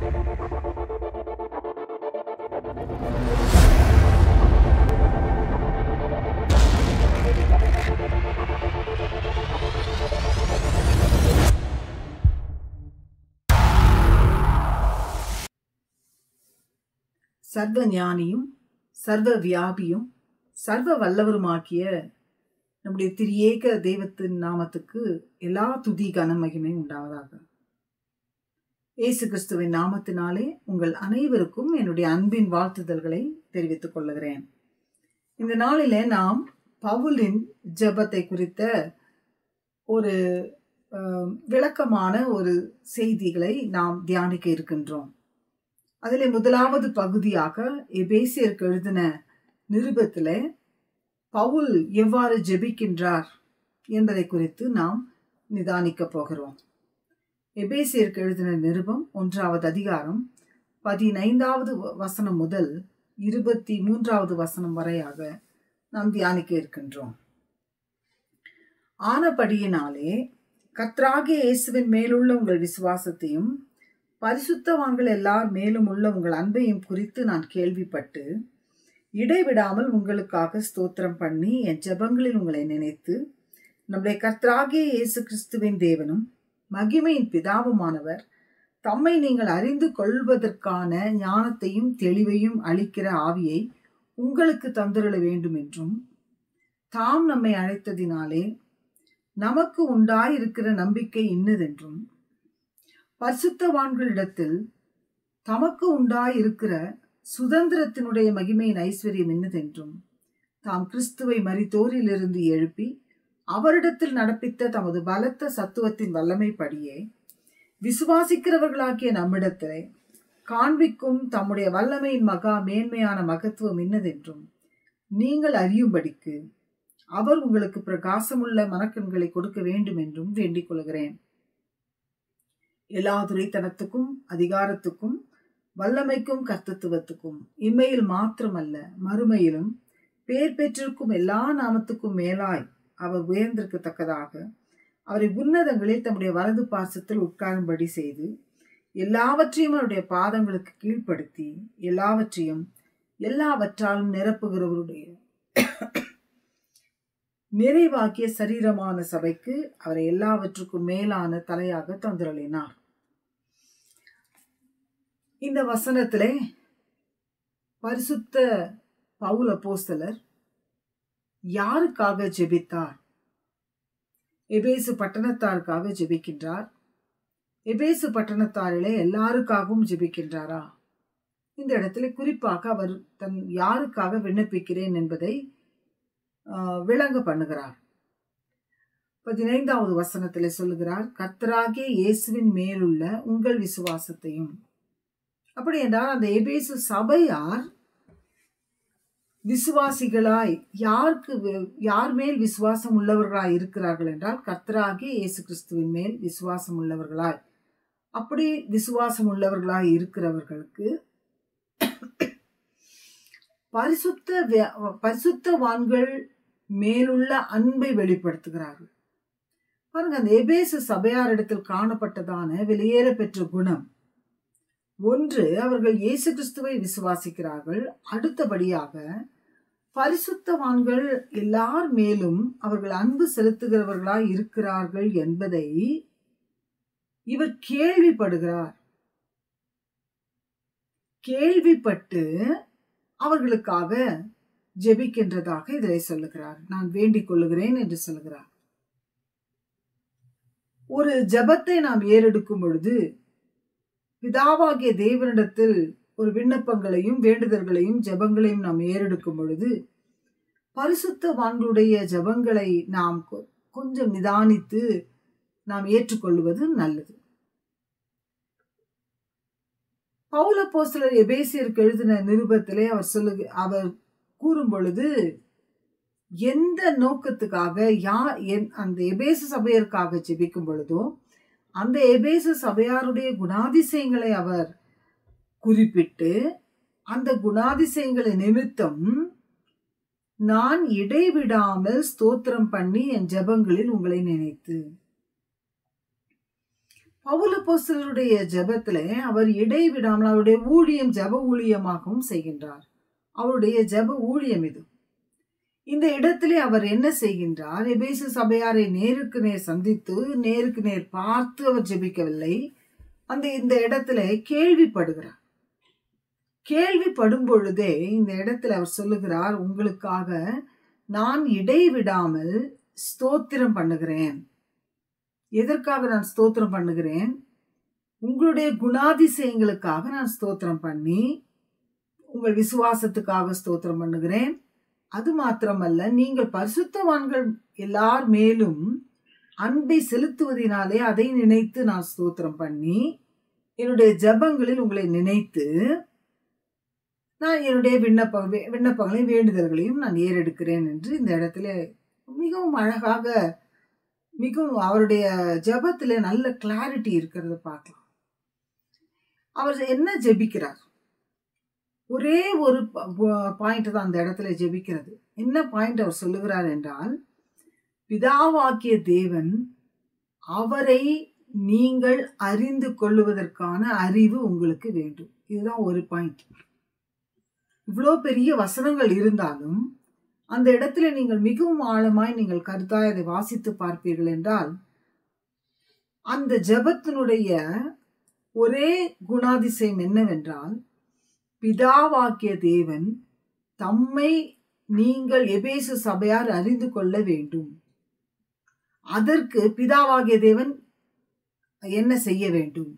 சர்வ ஞானியும் சர்வ வியாபியும் சர்வ வல்லவருமாக்கிய நம்முடைய திரியேக தெய்வத்தின் நாமத்துக்கு எல்லா துதி கன மகிமை உண்டாவதாக இயேசு கிறிஸ்துவின் நாமத்தினாலே உங்கள் அனைவருக்கும் என்னுடைய அன்பின் வாழ்த்துதல்களை தெரிவித்துக் கொள்ளுகிறேன் இந்த நாளிலே நாம் பவுலின் ஜெபத்தை குறித்த ஒரு அஹ், விளக்கமான ஒரு செய்திகளை நாம் தியானிக்க இருக்கின்றோம் அதிலே முதலாவது பகுதியாக எபேசியருக்கு எழுதின நிருபத்திலே பவுல் எவ்வாறு ஜெபிக்கின்றார் என்பதை குறித்து நாம் நிதானிக்க போகிறோம் எபேசியருக்கு எழுதின நிருபம் ஒன்றாவது அதிகாரம் பதினைந்தாவது வ- வசனம் முதல் இருபத்தி மூன்றாவது வசனம் வரையாக நாம் தியானிக்க இருக்கின்றோம் ஆனபடியினாலே கர்த்தராகிய இயேசுவின் மேலுள்ள உங்கள் விசுவாசத்தையும் பரிசுத்தவான்கள் எல்லார் மேலும் உள்ள உங்கள் அன்பையும் குறித்து நான் கேள்விப்பட்டு இடைவிடாமல் உங்களுக்காக ஸ்தோத்திரம் பண்ணி என் ஜெபங்களில் உங்களை நினைத்து நம்முடைய கர்த்தராகிய இயேசு கிறிஸ்துவின் தேவனும் மகிமையின் பிதாவுமானவர் தம்மை நீங்கள் அறிந்து கொள்வதற்கான ஞானத்தையும் தெளிவையும் அளிக்கிற ஆவியை உங்களுக்கு தந்துருள வேண்டும் என்றும் தாம் நம்மை அழைத்ததினாலே நமக்கு உண்டாயிருக்கிற நம்பிக்கை இன்னதென்றும் பரிசுத்தவான்களிடத்தில் தமக்கு உண்டாயிருக்கிற சுதந்திரத்தினுடைய மகிமையின் ஐஸ்வர்யம் என்னதென்றும் தாம் கிறிஸ்துவை மரித்தோரிலிருந்து எழுப்பி அவரிடத்தில் நடப்பித்த தமது பலத்த சத்துவத்தின் வல்லமைப்படியே விசுவாசிக்கிறவர்களாகிய நம்மிடத்திலே காண்பிக்கும் தம்முடைய வல்லமையின் மகா மேன்மையான மகத்துவம் என்னதென்றும் நீங்கள் அறியும்படிக்கு அவர் உங்களுக்கு பிரகாசமுள்ள மனக்கண்களை கொடுக்க வேண்டும் என்றும் வேண்டிக் கொள்கிறேன் எல்லா துரைத்தனத்துக்கும் அதிகாரத்துக்கும் வல்லமைக்கும் கர்த்தத்துவத்துக்கும் இம்மையில் மாத்திரமல்ல மறுமையிலும் பேர் பெற்றிருக்கும் எல்லா நாமத்துக்கும் மேலாய் அவர் உயர்ந்திருக்கத்தக்கதாக அவரை உன்னதங்களில் தம்முடைய வலது பாசத்தில் உட்காரும்படி செய்து எல்லாவற்றையும் அவருடைய பாதங்களுக்கு கீழ்ப்படுத்தி எல்லாவற்றையும் எல்லாவற்றாலும் நிரப்புகிறவருடைய நிறைவாக்கிய சரீரமான சபைக்கு அவரை எல்லாவற்றுக்கும் மேலான தலையாக தந்திரளினார் இந்த வசனத்திலே பரிசுத்த பவுல் அப்போஸ்தலர் யாருக்காக ஜெபித்தார் எபேசு பட்டணத்தாருக்காக ஜெபிக்கின்றார் எபேசு பட்டணத்தாரிலே எல்லாருக்காகவும் ஜெபிக்கின்றாரா இந்த இடத்துல குறிப்பாக அவர் தன் யாருக்காக விண்ணப்பிக்கிறேன் என்பதை ஆஹ், விளங்க பண்ணுகிறார் பதினைந்தாவது வசனத்தில் சொல்லுகிறார் கர்த்தராகிய இயேசுவின் மேலுள்ள உங்கள் விசுவாசத்தையும் அப்படி என்றால் அந்த எபேசு சபையார் விசுவாசிகளாய் யாருக்கு வி- யார் மேல் விசுவாசம் உள்ளவர்களாய் இருக்கிறார்கள் என்றால் கர்த்தராகிய இயேசு கிறிஸ்துவின் மேல் விசுவாசம் உள்ளவர்களாய் அப்படி விசுவாசம் உள்ளவர்களாய் இருக்கிறவர்களுக்கு பரிசுத்த வே- பரிசுத்தவான்கள் மேலுள்ள அன்பை வெளிப்படுத்துகிறார்கள் பாருங்க அந்த எபேசு சபையாரிடத்தில் காணப்பட்டதான வெளியேற பெற்ற குணம் ஒன்று அவர்கள் இயேசு கிறிஸ்துவை விசுவாசிக்கிறார்கள் அடுத்தபடியாக பரிசுத்தவான்கள் எல்லார் மேலும் அவர்கள் அன்பு செலுத்துகிறவர்களாய் இருக்கிறார்கள் என்பதை இவர் கேள்விப்படுகிறார் கேள்விப்பட்டு அவர்களுக்காக ஜெபிக்கின்றதாக இதை சொல்லுகிறார் நான் வேண்டிக் கொள்ளுகிறேன் என்று சொல்லுகிறார் ஒரு ஜெபத்தை நாம் ஏறெடுக்கும் பொழுது பிதாவாகிய தேவனிடத்தில் ஒரு விண்ணப்பங்களையும் வேண்டுதல்களையும் ஜெபங்களையும் நாம் ஏறெடுக்கும் பொழுது பரிசுத்தவான்களுடைய ஜெபங்களை நாம் கொ- கொஞ்சம் நிதானித்து நாம் ஏற்றுக்கொள்வது நல்லது பவுல போஸ்தலர் எபேசியருக்கு எழுதின நிருபத்திலே அவர் சொல்லு அவர் கூறும் பொழுது எந்த நோக்கத்துக்காக யா என்- அந்த எபேசு சபையருக்காக ஜெபிக்கும் பொழுதோ அந்த எபேசு சபையாருடைய குணாதிசயங்களை அவர் குறிப்பிட்டு அந்த குணாதிசயங்களை நிமித்தம் நான் இடைவிடாமல் ஸ்தோத்திரம் பண்ணி என் ஜெபங்களில் உங்களை நினைத்து பவுலப்போஸ்தலருடைய ஜெபத்திலே அவர் இடைவிடாமல் அவருடைய ஊழியம் ஜெப ஊழியமாகவும் செய்கின்றார் அவருடைய ஜெப ஊழியம் இது இந்த இடத்திலே அவர் என்ன செய்கின்றார் எபேசு சபையாரை நேருக்கு நேர் சந்தித்து நேருக்கு நேர் பார்த்து அவர் ஜெபிக்கவில்லை அந்த இந்த இடத்துல கேள்விப்படுகிறார் கேள்விப்படும் பொழுதே இந்த இடத்துல அவர் சொல்லுகிறார் உங்களுக்காக நான் இடைவிடாமல் ஸ்தோத்திரம் பண்ணுகிறேன் எதற்காக நான் ஸ்தோத்திரம் பண்ணுகிறேன் உங்களுடைய குணாதிசயங்களுக்காக நான் ஸ்தோத்திரம் பண்ணி உங்கள் விசுவாசத்துக்காக ஸ்தோத்திரம் பண்ணுகிறேன் அது மாத்திரமல்ல நீங்கள் பரிசுத்தவான்கள் எல்லார் மேலும் அன்பை செலுத்துவதினாலே அதை நினைத்து நான் ஸ்தோத்திரம் பண்ணி என்னுடைய ஜபங்களில் உங்களை நினைத்து நான் என்னுடைய விண்ணப்ப விண்ணப்பங்களையும் வேண்டுதல்களையும் நான் ஏறெடுக்கிறேன் என்று இந்த இடத்துல மிகவும் அழகாக மிகவும் அவருடைய ஜபத்தில் நல்ல கிளாரிட்டி இருக்கிறத பார்க்கலாம் அவர் என்ன ஜெபிக்கிறார் ஒரே ஒரு பாயிண்ட் தான் அந்த இடத்துல ஜெபிக்கிறது என்ன பாயிண்ட் அவர் சொல்லுகிறார் என்றால் பிதாவாக்கிய தேவன் அவரை நீங்கள் அறிந்து கொள்ளுவதற்கான அறிவு உங்களுக்கு வேண்டும் இதுதான் ஒரு பாயிண்ட் இவ்வளோ பெரிய வசனங்கள் இருந்தாலும் அந்த இடத்துல நீங்கள் மிகவும் ஆழமாய் நீங்கள் கருத்தாய் அதை வாசித்து பார்ப்பீர்கள் என்றால் அந்த ஜபத்தினுடைய ஒரே குணாதிசயம் என்னவென்றால் பிதாவாக்கிய தேவன் தம்மை நீங்கள் எபேசு சபையார் அறிந்து கொள்ள வேண்டும் அதற்கு பிதாவாகிய தேவன் என்ன செய்ய வேண்டும்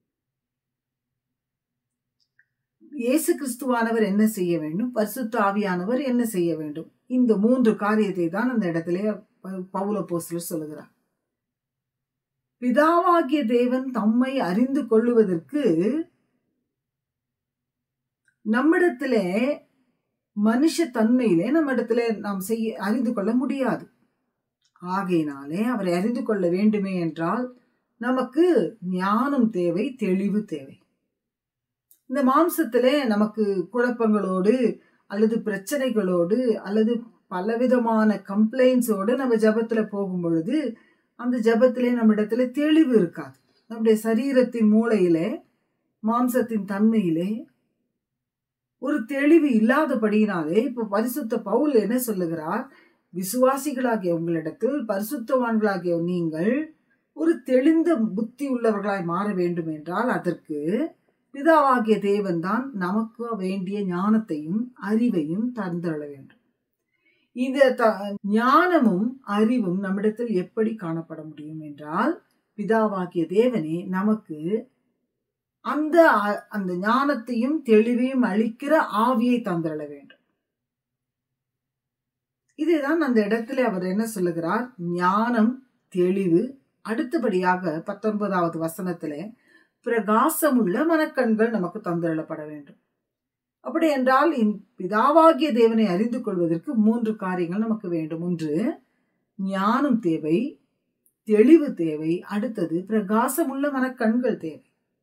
இயேசு கிறிஸ்துவானவர் என்ன செய்ய வேண்டும் பரிசுத்த ஆவியானவர் என்ன செய்ய வேண்டும் இந்த மூன்று காரியத்தை தான் அந்த இடத்திலே பவுல போஸ்டர் சொல்லுகிறார் பிதாவாகிய தேவன் தம்மை அறிந்து கொள்ளுவதற்கு நம்மிடத்திலே மனுஷ தன்மையிலே நம்மிடத்துல நாம் செய்ய அறிந்து கொள்ள முடியாது ஆகையினாலே அவரை அறிந்து கொள்ள வேண்டுமே என்றால் நமக்கு ஞானம் தேவை தெளிவு தேவை இந்த மாம்சத்திலே நமக்கு குழப்பங்களோடு அல்லது பிரச்சனைகளோடு அல்லது பலவிதமான கம்ப்ளைண்ட்ஸோடு நம்ம ஜபத்துல போகும் பொழுது அந்த ஜபத்திலே நம்மிடத்துல தெளிவு இருக்காது நம்முடைய சரீரத்தின் மூளையிலே மாம்சத்தின் தன்மையிலே ஒரு தெளிவு இல்லாதபடியினாலே இப்ப பரிசுத்த பவுல் என்ன சொல்லுகிறார் விசுவாசிகளாகிய உங்களிடத்தில் பரிசுத்தவான்களாகிய நீங்கள் ஒரு தெளிந்த புத்தி உள்ளவர்களாய் மாற வேண்டும் என்றால் அதற்கு பிதாவாகிய தேவன் தான் நமக்கு வேண்டிய ஞானத்தையும் அறிவையும் தந்தரள வேண்டும் இந்த த ஞானமும் அறிவும் நம்மிடத்தில் எப்படி காணப்பட முடியும் என்றால் பிதாவாகிய தேவனே நமக்கு அந்த அந்த ஞானத்தையும் தெளிவையும் அளிக்கிற ஆவியை தந்திரள வேண்டும் இதுதான் அந்த இடத்துல அவர் என்ன சொல்லுகிறார் ஞானம் தெளிவு அடுத்தபடியாக பத்தொன்பதாவது வசனத்துல பிரகாசமுள்ள மனக்கண்கள் நமக்கு தந்திரளப்பட வேண்டும் அப்படி என்றால் பிதாவாகிய தேவனை அறிந்து கொள்வதற்கு மூன்று காரியங்கள் நமக்கு வேண்டும் ஒன்று ஞானம் தேவை தெளிவு தேவை அடுத்தது பிரகாசமுள்ள மனக்கண்கள் தேவை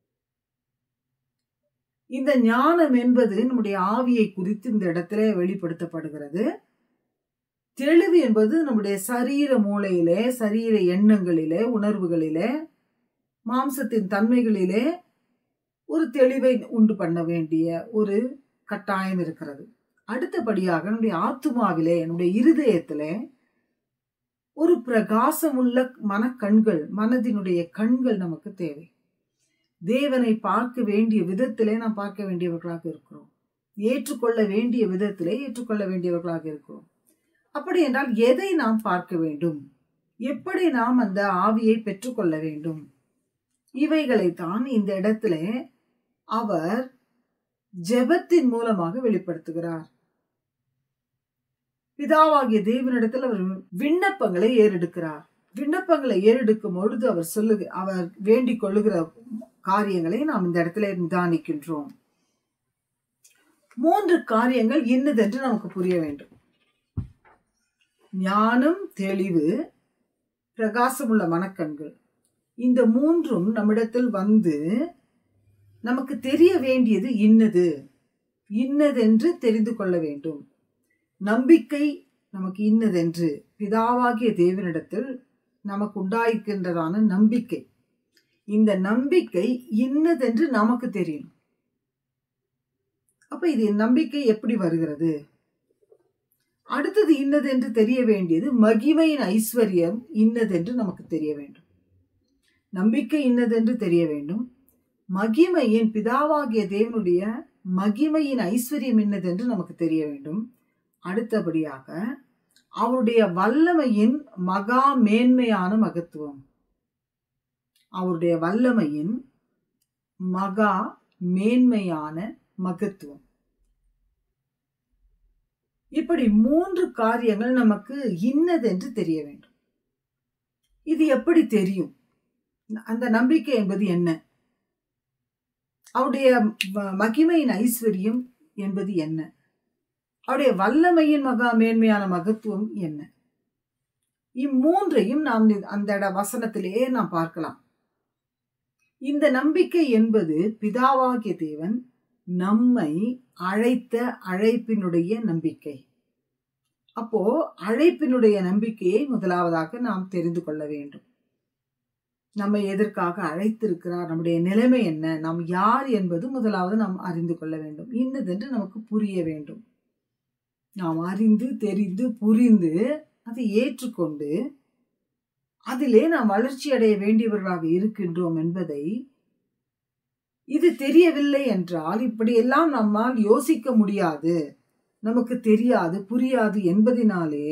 இந்த ஞானம் என்பது நம்முடைய ஆவியை குறித்து இந்த இடத்துல வெளிப்படுத்தப்படுகிறது தெளிவு என்பது நம்முடைய சரீர மூளையிலே சரீர எண்ணங்களிலே உணர்வுகளிலே மாம்சத்தின் தன்மைகளிலே ஒரு தெளிவை உண்டு பண்ண வேண்டிய ஒரு கட்டாயம் இருக்கிறது அடுத்தபடியாக நம்முடைய ஆத்துமாவிலே நம்முடைய இருதயத்திலே ஒரு பிரகாசமுள்ள மனக்கண்கள் மனதினுடைய கண்கள் நமக்கு தேவை தேவனை பார்க்க வேண்டிய விதத்திலே நாம் பார்க்க வேண்டியவர்களாக இருக்கிறோம் ஏற்றுக்கொள்ள வேண்டிய விதத்திலே ஏற்றுக்கொள்ள வேண்டியவர்களாக இருக்கிறோம் அப்படி என்றால் எதை நாம் பார்க்க வேண்டும் எப்படி நாம் அந்த ஆவியை பெற்றுக்கொள்ள வேண்டும் இவைகளைத்தான் இந்த இடத்துல அவர் ஜெபத்தின் மூலமாக வெளிப்படுத்துகிறார் பிதாவாகிய தேவனிடத்தில் அவர் விண்ணப்பங்களை ஏறெடுக்கிறார் விண்ணப்பங்களை ஏறெடுக்கும் பொழுது அவர் சொல்லு அவர் வேண்டிக் கொள்ளுகிற காரியங்களை நாம் இந்த இடத்துல நிதானிக்கின்றோம் மூன்று காரியங்கள் இன்னதென்று நமக்கு புரிய வேண்டும் ஞானம் தெளிவு பிரகாசமுள்ள மனக்கண்கள் இந்த மூன்றும் நம்மிடத்தில் வந்து நமக்கு தெரிய வேண்டியது இன்னது இன்னதென்று தெரிந்து கொள்ள வேண்டும் நம்பிக்கை நமக்கு இன்னதென்று பிதாவாகிய தேவனிடத்தில் நமக்கு உண்டாயிருக்கின்றதான நம்பிக்கை இந்த நம்பிக்கை இன்னதென்று நமக்கு தெரியும் அப்ப இது நம்பிக்கை எப்படி வருகிறது அடுத்தது இன்னது என்று தெரிய வேண்டியது மகிமையின் ஐஸ்வர்யம் இன்னதென்று நமக்கு தெரிய வேண்டும் நம்பிக்கை இன்னதென்று தெரிய வேண்டும் மகிமையின் பிதாவாகிய தேவனுடைய மகிமையின் ஐஸ்வர்யம் என்னதென்று நமக்கு தெரிய வேண்டும் அடுத்தபடியாக அவருடைய வல்லமையின் மகா மேன்மையான மகத்துவம் அவருடைய வல்லமையின் மகா மேன்மையான மகத்துவம் இப்படி மூன்று காரியங்கள் நமக்கு இன்னதென்று தெரிய வேண்டும் இது எப்படி தெரியும் அந்த நம்பிக்கை என்பது என்ன அவருடைய மகிமையின் ஐஸ்வர்யம் என்பது என்ன அவருடைய வல்லமையின் மகா மேன்மையான மகத்துவம் என்ன இம்மூன்றையும் நாம் அந்த வசனத்திலேயே நாம் பார்க்கலாம் இந்த நம்பிக்கை என்பது பிதாவாகிய தேவன் நம்மை அழைத்த அழைப்பினுடைய நம்பிக்கை அப்போ அழைப்பினுடைய நம்பிக்கையை முதலாவதாக நாம் தெரிந்து கொள்ள வேண்டும் நம்மை எதற்காக அழைத்திருக்கிறார் நம்முடைய நிலைமை என்ன நாம் யார் என்பது முதலாவது நாம் அறிந்து கொள்ள வேண்டும் இன்னதென்று நமக்கு புரிய வேண்டும் நாம் அறிந்து தெரிந்து புரிந்து அதை ஏற்றுக்கொண்டு அதிலே நாம் வளர்ச்சி அடைய வேண்டியவர்களாக இருக்கின்றோம் என்பதை இது தெரியவில்லை என்றால் இப்படியெல்லாம் நம்மால் யோசிக்க முடியாது நமக்கு தெரியாது புரியாது என்பதினாலே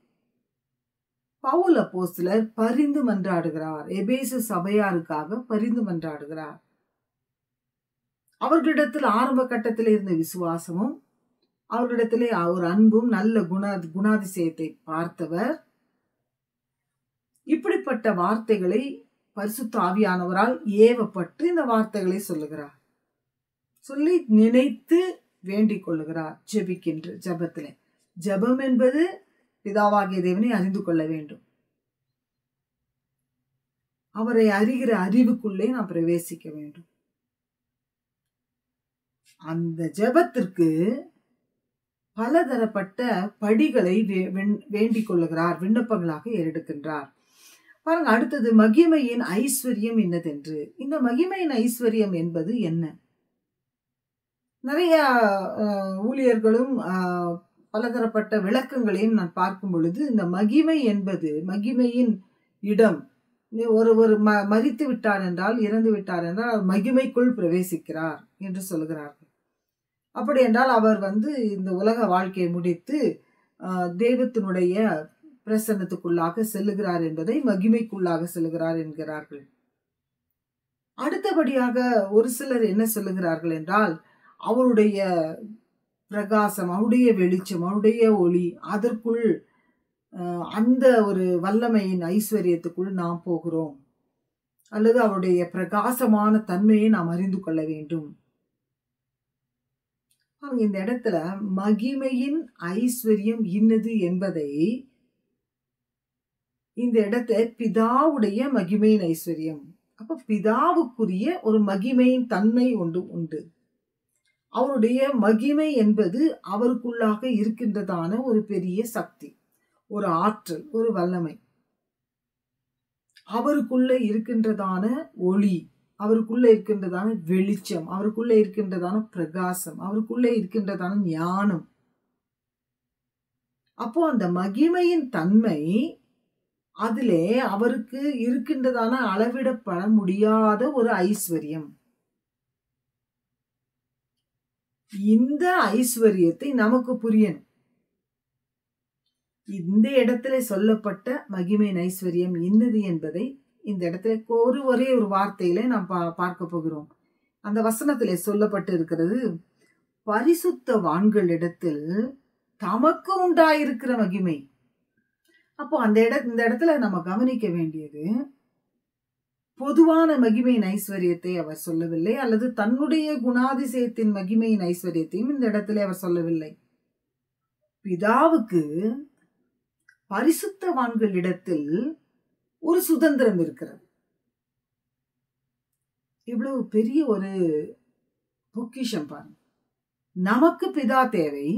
பவுல் அப்போஸ்தலர் பரிந்து மன்றாடுகிறார் எபேசு சபையாருக்காக பரிந்து மன்றாடுகிறார் அவர்களிடத்தில் ஆரம்ப கட்டத்தில் இருந்த விசுவாசமும் அவர்களிடத்திலே ஒரு அன்பும் நல்ல குண குணாதிசயத்தை பார்த்தவர் இப்படிப்பட்ட வார்த்தைகளை பரிசுத்த ஆவியானவரால் ஏவப்பட்டு இந்த வார்த்தைகளை சொல்லுகிறார் சொல்லி நினைத்து வேண்டிக் கொள்ளுகிறார் ஜெபிக்கின்ற ஜபத்திலே ஜபம் என்பது பிதாவாகிய தேவனை அறிந்து கொள்ள வேண்டும் அவரை அறிகிற அறிவுக்குள்ளே நாம் பிரவேசிக்க வேண்டும் அந்த ஜபத்திற்கு பலதரப்பட்ட படிகளை வேண்டிக் கொள்ளுகிறார் விண்ணப்பங்களாக ஏறெடுக்கின்றார் பாருங்க அடுத்தது மகிமையின் ஐஸ்வர்யம் என்னதென்று இந்த மகிமையின் ஐஸ்வர்யம் என்பது என்ன நிறைய ஊழியர்களும் பலதரப்பட்ட விளக்கங்களையும் நான் பார்க்கும் பொழுது இந்த மகிமை என்பது மகிமையின் இடம் ஒரு ஒரு ம மறித்து விட்டார் என்றால் இறந்து விட்டார் என்றால் அவர் மகிமைக்குள் பிரவேசிக்கிறார் என்று சொல்கிறார்கள் அப்படி என்றால் அவர் வந்து இந்த உலக வாழ்க்கையை முடித்து தெய்வத்தினுடைய பிரசன்னத்துக்குள்ளாக செல்லுகிறார் என்பதை மகிமைக்குள்ளாக செல்லுகிறார் என்கிறார்கள் அடுத்தபடியாக ஒரு சிலர் என்ன சொல்லுகிறார்கள் என்றால் அவருடைய பிரகாசம் அவருடைய வெளிச்சம் அவருடைய ஒளி அதற்குள் அந்த ஒரு வல்லமையின் ஐஸ்வர்யத்துக்குள் நாம் போகிறோம் அல்லது அவருடைய பிரகாசமான தன்மையை நாம் அறிந்து கொள்ள வேண்டும் இந்த இடத்துல மகிமையின் ஐஸ்வர்யம் இன்னது என்பதை இந்த இடத்தை பிதாவுடைய மகிமையின் ஐஸ்வர்யம் அப்ப பிதாவுக்குரிய ஒரு மகிமையின் தன்மை ஒன்று உண்டு அவருடைய மகிமை என்பது அவருக்குள்ளாக இருக்கின்றதான ஒரு பெரிய சக்தி ஒரு ஆற்றல் ஒரு வல்லமை அவருக்குள்ள இருக்கின்றதான ஒளி அவருக்குள்ள இருக்கின்றதான வெளிச்சம் அவருக்குள்ள இருக்கின்றதான பிரகாசம் அவருக்குள்ள இருக்கின்றதான ஞானம் அப்போ அந்த மகிமையின் தன்மை அதிலே அவருக்கு இருக்கின்றதான அளவிடப்பட முடியாத ஒரு ஐஸ்வர்யம் இந்த ஐஸ்வர்யத்தை நமக்கு புரியணும் இந்த இடத்துல சொல்லப்பட்ட மகிமையின் ஐஸ்வர்யம் என்னது என்பதை இந்த இடத்துல ஒரு ஒரே ஒரு வார்த்தையில நாம் பா பார்க்க போகிறோம் அந்த வசனத்திலே சொல்லப்பட்டு இருக்கிறது பரிசுத்த வான்களிடத்தில் தமக்கு உண்டாயிருக்கிற மகிமை அப்போ அந்த இட இந்த இடத்துல நம்ம கவனிக்க வேண்டியது பொதுவான மகிமையின் ஐஸ்வர்யத்தை அவர் சொல்லவில்லை அல்லது தன்னுடைய குணாதிசயத்தின் மகிமையின் ஐஸ்வர்யத்தையும் இந்த இடத்துல அவர் சொல்லவில்லை பிதாவுக்கு பரிசுத்தவான்களிடத்தில் ஒரு சுதந்திரம் இருக்கிறது இவ்வளவு பெரிய ஒரு பொக்கிஷம் பாருங்க நமக்கு பிதா தேவை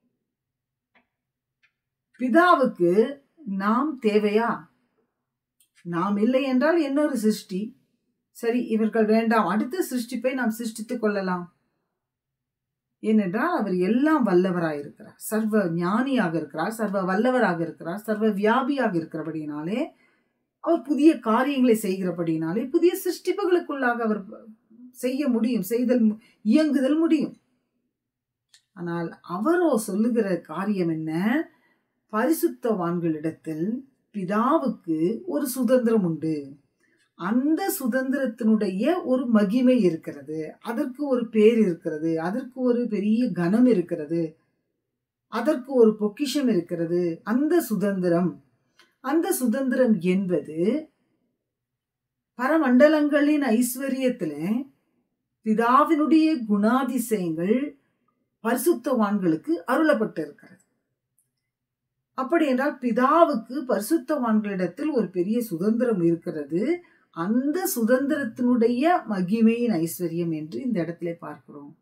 பிதாவுக்கு நாம் தேவையா நாம் இல்லை என்றால் இன்னொரு சிருஷ்டி சரி இவர்கள் வேண்டாம் அடுத்த சிருஷ்டிப்பை நாம் சிருஷ்டித்துக் கொள்ளலாம் ஏனென்றால் அவர் எல்லாம் வல்லவராக இருக்கிறார் சர்வ ஞானியாக இருக்கிறார் சர்வ வல்லவராக இருக்கிறார் சர்வ வியாபியாக இருக்கிறபடியினாலே அவர் புதிய காரியங்களை செய்கிறபடியினாலே புதிய சிருஷ்டிப்புகளுக்குள்ளாக அவர் செய்ய முடியும் செய்தல் இயங்குதல் முடியும் ஆனால் அவரோ சொல்லுகிற காரியம் என்ன பரிசுத்தவான்களிடத்தில் பிதாவுக்கு ஒரு சுதந்திரம் உண்டு அந்த சுதந்திரத்தினுடைய ஒரு மகிமை இருக்கிறது அதற்கு ஒரு பேர் இருக்கிறது அதற்கு ஒரு பெரிய கனம் இருக்கிறது அதற்கு ஒரு பொக்கிஷம் இருக்கிறது அந்த சுதந்திரம் அந்த சுதந்திரம் என்பது பரமண்டலங்களின் ஐஸ்வர்யத்துல பிதாவினுடைய குணாதிசயங்கள் பரிசுத்தவான்களுக்கு அருளப்பட்டு இருக்கிறது அப்படி என்றால் பிதாவுக்கு பரிசுத்தவான்களிடத்தில் ஒரு பெரிய சுதந்திரம் இருக்கிறது அந்த சுதந்திரத்தினுடைய மகிமையின் ஐஸ்வர்யம் என்று இந்த இடத்துல பார்க்கிறோம்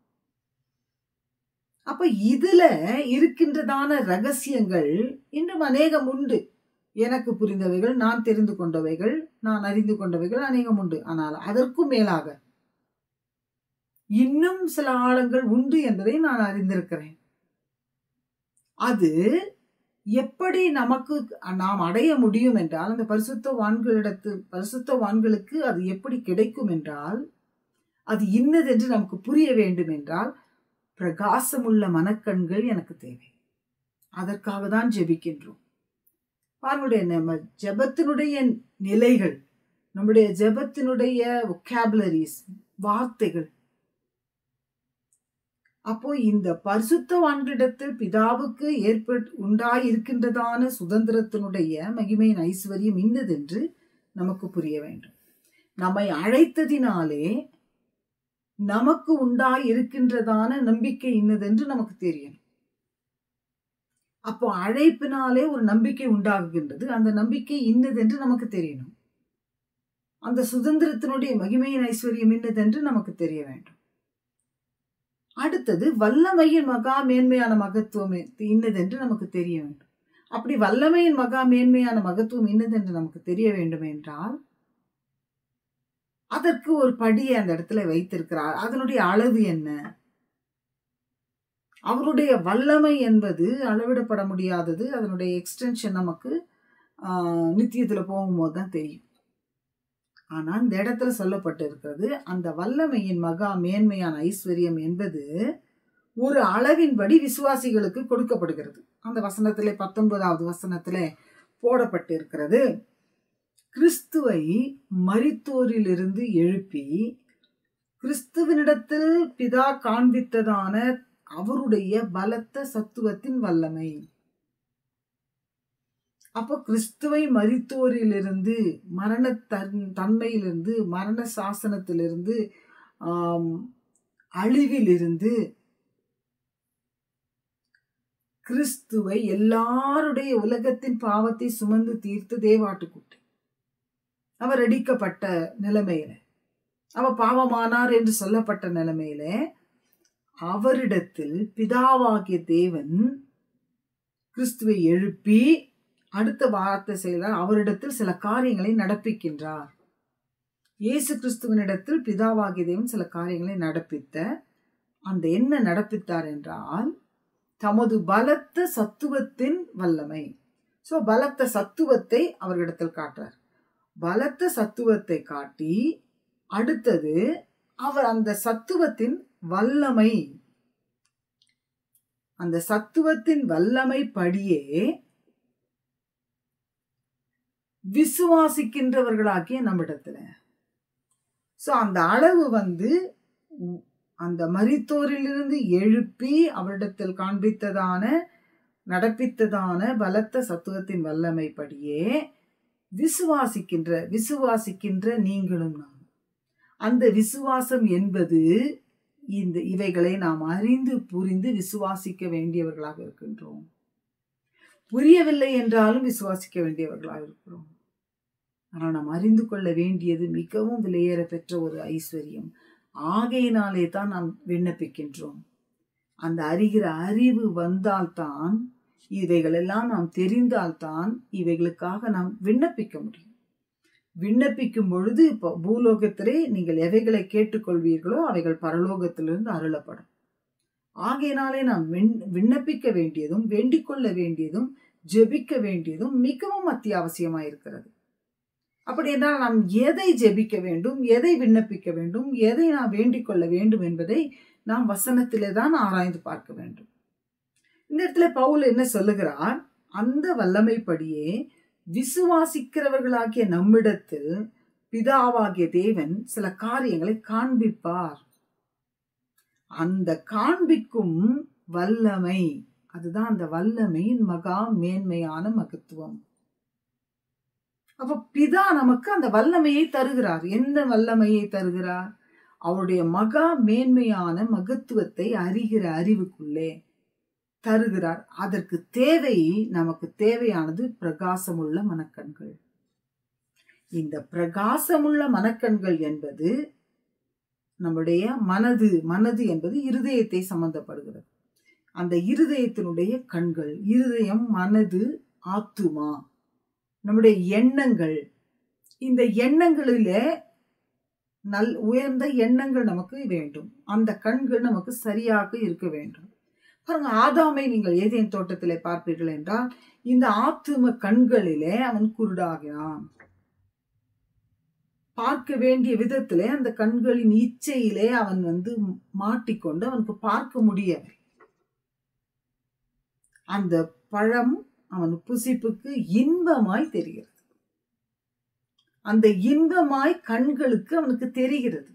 அப்ப இதுல இருக்கின்றதான ரகசியங்கள் இன்னும் அநேகம் உண்டு எனக்கு புரிந்தவைகள் நான் தெரிந்து கொண்டவைகள் நான் அறிந்து கொண்டவைகள் அநேகம் உண்டு ஆனால் அதற்கும் மேலாக இன்னும் சில ஆழங்கள் உண்டு என்பதை நான் அறிந்திருக்கிறேன் அது எப்படி நமக்கு நாம் அடைய முடியும் என்றால் அந்த பரிசுத்தவான்களிடத்து பரிசுத்தவான்களுக்கு அது எப்படி கிடைக்கும் என்றால் அது இன்னதென்று நமக்கு புரிய வேண்டும் என்றால் பிரகாசமுள்ள மனக்கண்கள் எனக்கு தேவை அதற்காக தான் ஜெபிக்கின்றோம் பாருங்களுடைய நம்ம ஜெபத்தினுடைய நிலைகள் நம்முடைய ஜெபத்தினுடைய ஒக்காபுலரிஸ் வார்த்தைகள் அப்போ இந்த பரிசுத்தவான்களிடத்தில் பிதாவுக்கு ஏற்பட்டு உண்டாயிருக்கின்றதான சுதந்திரத்தினுடைய மகிமையின் ஐஸ்வர்யம் இன்னதென்று நமக்கு புரிய வேண்டும் நம்மை அழைத்ததினாலே நமக்கு உண்டாய் இருக்கின்றதான நம்பிக்கை இன்னதென்று நமக்கு தெரியும் அப்போ அழைப்பினாலே ஒரு நம்பிக்கை உண்டாகுகின்றது அந்த நம்பிக்கை இன்னதென்று நமக்கு தெரியணும் அந்த சுதந்திரத்தினுடைய மகிமையின் ஐஸ்வர்யம் இன்னதென்று நமக்கு தெரிய வேண்டும் அடுத்தது வல்லமையின் மகா மேன்மையான மகத்துவம் இன்னதென்று நமக்கு தெரிய வேண்டும் அப்படி வல்லமையின் மகா மேன்மையான மகத்துவம் இன்னதென்று நமக்கு தெரிய வேண்டும் என்றால் அதற்கு ஒரு படியை அந்த இடத்துல வைத்திருக்கிறார் அதனுடைய அளவு என்ன அவருடைய வல்லமை என்பது அளவிடப்பட முடியாதது அதனுடைய எக்ஸ்டென்ஷன் நமக்கு நித்தியத்தில் போகும்போது தான் தெரியும் ஆனால் இந்த இடத்துல சொல்லப்பட்டு இருக்கிறது அந்த வல்லமையின் மகா மேன்மையான ஐஸ்வர்யம் என்பது ஒரு அளவின்படி விசுவாசிகளுக்கு கொடுக்கப்படுகிறது அந்த வசனத்திலே பத்தொன்பதாவது வசனத்திலே போடப்பட்டு இருக்கிறது கிறிஸ்துவை மரித்தோரிலிருந்து எழுப்பி கிறிஸ்துவனிடத்தில் பிதா காண்பித்ததான அவருடைய பலத்த சத்துவத்தின் வல்லமை அப்போ கிறிஸ்துவை மரித்தோரிலிருந்து மரண தன் தன்மையிலிருந்து மரண சாசனத்திலிருந்து அழிவிலிருந்து கிறிஸ்துவை எல்லாருடைய உலகத்தின் பாவத்தை சுமந்து தீர்த்து தேவாட்டுக்குட்டி அவர் அடிக்கப்பட்ட நிலைமையில அவர் பாவமானார் என்று சொல்லப்பட்ட நிலைமையில அவரிடத்தில் பிதாவாகிய தேவன் கிறிஸ்துவை எழுப்பி அடுத்த வார்த்தை செய்தார் அவரிடத்தில் சில காரியங்களை நடப்பிக்கின்றார் இயேசு கிறிஸ்துவனிடத்தில் பிதாவாகிய தேவன் சில காரியங்களை நடப்பித்த அந்த என்ன நடப்பித்தார் என்றால் தமது பலத்த சத்துவத்தின் வல்லமை ஸோ பலத்த சத்துவத்தை அவர்களிடத்தில் காட்டுறார் பலத்த சத்துவத்தை காட்டி அடுத்தது அவர் அந்த சத்துவத்தின் வல்லமை அந்த சத்துவத்தின் வல்லமை படியே விசுவாசிக்கின்றவர்களாகிய நம்மிடத்துல ஸோ அந்த அளவு வந்து அந்த மரித்தோரிலிருந்து எழுப்பி அவரிடத்தில் காண்பித்ததான நடப்பித்ததான பலத்த சத்துவத்தின் வல்லமை படியே விசுவாசிக்கின்ற விசுவாசிக்கின்ற நீங்களும் நான் அந்த விசுவாசம் என்பது இந்த இவைகளை நாம் அறிந்து புரிந்து விசுவாசிக்க வேண்டியவர்களாக இருக்கின்றோம் புரியவில்லை என்றாலும் விசுவாசிக்க வேண்டியவர்களாக இருக்கிறோம் ஆனால் நாம் அறிந்து கொள்ள வேண்டியது மிகவும் விலையேற பெற்ற ஒரு ஐஸ்வர்யம் ஆகையினாலே தான் நாம் விண்ணப்பிக்கின்றோம் அந்த அறிகிற அறிவு வந்தால்தான் இவைகளெல்லாம் நாம் தெரிந்தால்தான் இவைகளுக்காக நாம் விண்ணப்பிக்க முடியும் விண்ணப்பிக்கும் பொழுது இப்போ பூலோகத்திலே நீங்கள் எவைகளை கேட்டுக்கொள்வீர்களோ அவைகள் பரலோகத்திலிருந்து அருளப்படும் ஆகையினாலே நாம் விண்ணப்பிக்க வேண்டியதும் வேண்டிக் கொள்ள வேண்டியதும் ஜெபிக்க வேண்டியதும் மிகவும் அத்தியாவசியமாக இருக்கிறது அப்படி என்றால் நாம் எதை ஜெபிக்க வேண்டும் எதை விண்ணப்பிக்க வேண்டும் எதை நாம் வேண்டிக் கொள்ள வேண்டும் என்பதை நாம் வசனத்திலே தான் ஆராய்ந்து பார்க்க வேண்டும் இந்த இடத்துல பவுல் என்ன சொல்லுகிறார் அந்த வல்லமைப்படியே விசுவாசிக்கிறவர்களாகிய நம்மிடத்தில் பிதாவாகிய தேவன் சில காரியங்களை காண்பிப்பார் அந்த காண்பிக்கும் வல்லமை அதுதான் அந்த வல்லமையின் மகா மேன்மையான மகத்துவம் அப்ப பிதா நமக்கு அந்த வல்லமையை தருகிறார் எந்த வல்லமையை தருகிறார் அவருடைய மகா மேன்மையான மகத்துவத்தை அறிகிற அறிவுக்குள்ளே தருகிறார் அதற்கு தேவை நமக்கு தேவையானது பிரகாசமுள்ள மனக்கண்கள் இந்த பிரகாசமுள்ள மனக்கண்கள் என்பது நம்முடைய மனது மனது என்பது இருதயத்தை சம்பந்தப்படுகிறது அந்த இருதயத்தினுடைய கண்கள் இருதயம் மனது ஆத்துமா நம்முடைய எண்ணங்கள் இந்த எண்ணங்களில நல் உயர்ந்த எண்ணங்கள் நமக்கு வேண்டும் அந்த கண்கள் நமக்கு சரியாக இருக்க வேண்டும் பாருங்க ஆதாமை நீங்கள் ஏதேன் தோட்டத்திலே பார்ப்பீர்கள் என்றால் இந்த ஆத்தும கண்களிலே அவன் குருடாகிறான் பார்க்க வேண்டிய விதத்திலே அந்த கண்களின் இச்சையிலே அவன் வந்து மாட்டிக்கொண்டு அவனுக்கு பார்க்க முடியவில்லை அந்த பழம் அவன் புசிப்புக்கு இன்பமாய் தெரிகிறது அந்த இன்பமாய் கண்களுக்கு அவனுக்கு தெரிகிறது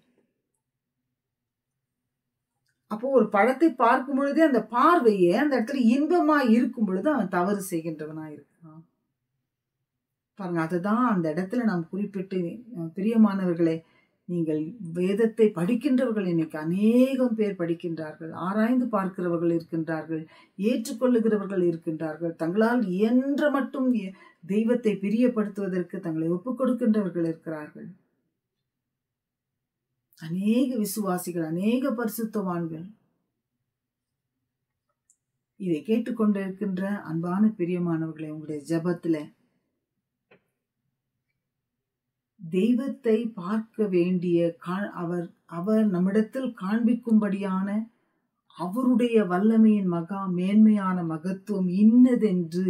அப்போ ஒரு பழத்தை பார்க்கும் பொழுதே அந்த பார்வையே அந்த இடத்துல இன்பமா இருக்கும் பொழுது அவன் தவறு செய்கின்றவனா இருக்கான் பாருங்க அதுதான் அந்த இடத்துல நாம் குறிப்பிட்டு பிரியமானவர்களே நீங்கள் வேதத்தை படிக்கின்றவர்கள் இன்னைக்கு அநேகம் பேர் படிக்கின்றார்கள் ஆராய்ந்து பார்க்கிறவர்கள் இருக்கின்றார்கள் ஏற்றுக்கொள்ளுகிறவர்கள் இருக்கின்றார்கள் தங்களால் இயன்ற மட்டும் தெய்வத்தை பிரியப்படுத்துவதற்கு தங்களை ஒப்புக் கொடுக்கின்றவர்கள் இருக்கிறார்கள் அநேக விசுவாசிகள் அநேக பரிசுத்தவான்கள் இதை கேட்டுக்கொண்டிருக்கின்ற அன்பான பிரியமானவர்களை உங்களுடைய ஜபத்துல தெய்வத்தை பார்க்க வேண்டிய அவர் அவர் நம்மிடத்தில் காண்பிக்கும்படியான அவருடைய வல்லமையின் மகா மேன்மையான மகத்துவம் இன்னதென்று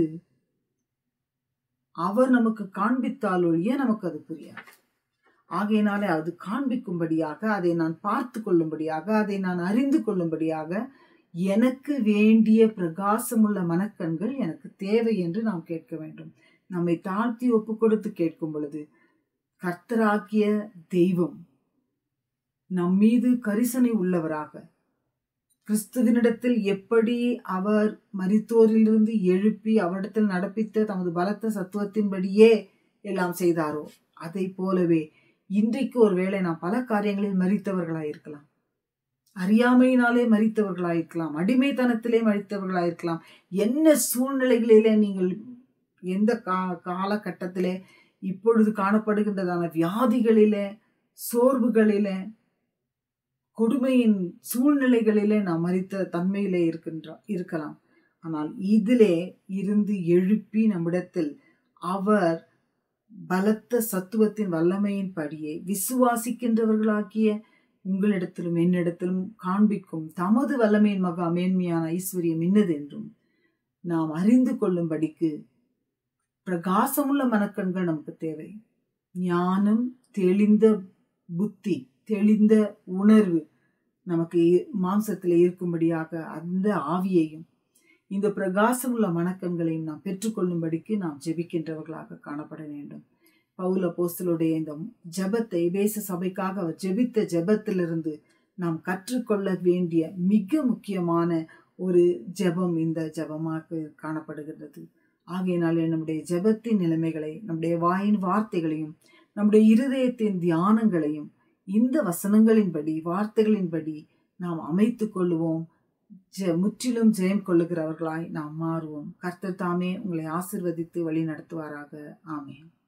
அவர் நமக்கு காண்பித்தால் ஒழிய நமக்கு அது புரியாது ஆகையினாலே அது காண்பிக்கும்படியாக அதை நான் பார்த்து கொள்ளும்படியாக அதை நான் அறிந்து கொள்ளும்படியாக எனக்கு வேண்டிய பிரகாசமுள்ள மனக்கண்கள் எனக்கு தேவை என்று நாம் கேட்க வேண்டும் நம்மை தாழ்த்தி ஒப்பு கொடுத்து கேட்கும் பொழுது கர்த்தராக்கிய தெய்வம் நம் மீது கரிசனை உள்ளவராக கிறிஸ்துவனிடத்தில் எப்படி அவர் மரித்தோரிலிருந்து எழுப்பி அவரிடத்தில் நடப்பித்த தமது பலத்த சத்துவத்தின்படியே எல்லாம் செய்தாரோ அதை போலவே இன்றைக்கு ஒருவேளை நாம் பல காரியங்களில் மறித்தவர்களாயிருக்கலாம் அறியாமையினாலே மறித்தவர்களாயிருக்கலாம் அடிமைத்தனத்திலே மறித்தவர்களாயிருக்கலாம் என்ன சூழ்நிலைகளிலே நீங்கள் எந்த கா காலகட்டத்திலே இப்பொழுது காணப்படுகின்றதான வியாதிகளிலே சோர்வுகளிலே கொடுமையின் சூழ்நிலைகளிலே நாம் மறித்த தன்மையிலே இருக்கின்ற இருக்கலாம் ஆனால் இதிலே இருந்து எழுப்பி நம்மிடத்தில் அவர் பலத்த சத்துவத்தின் வல்லமையின் படியே விசுவாசிக்கின்றவர்களாக்கிய உங்களிடத்திலும் என்னிடத்திலும் காண்பிக்கும் தமது வல்லமையின் மகா மேன்மையான ஐஸ்வர்யம் என்னது என்றும் நாம் அறிந்து கொள்ளும்படிக்கு பிரகாசமுள்ள மனக்கண்கள் நமக்கு தேவை ஞானம் தெளிந்த புத்தி தெளிந்த உணர்வு நமக்கு மாம்சத்தில் இருக்கும்படியாக அந்த ஆவியையும் இந்த பிரகாசமுள்ள மனக்கண்களையும் நாம் பெற்றுக்கொள்ளும்படிக்கு நாம் ஜெபிக்கின்றவர்களாக காணப்பட வேண்டும் பவுல போஸ்தலுடைய இந்த ஜபத்தை பேச சபைக்காக அவர் ஜெபித்த ஜபத்திலிருந்து நாம் கற்றுக்கொள்ள வேண்டிய மிக முக்கியமான ஒரு ஜெபம் இந்த ஜபமாக காணப்படுகிறது ஆகையினாலே நம்முடைய ஜெபத்தின் நிலைமைகளை நம்முடைய வாயின் வார்த்தைகளையும் நம்முடைய இருதயத்தின் தியானங்களையும் இந்த வசனங்களின்படி வார்த்தைகளின்படி நாம் அமைத்து கொள்ளுவோம் ஜ முற்றிலும் ஜெயம் கொள்ளுகிறவர்களாய் நாம் மாறுவோம் கர்த்தர் தாமே உங்களை ஆசிர்வதித்து வழி நடத்துவாராக ஆமேன்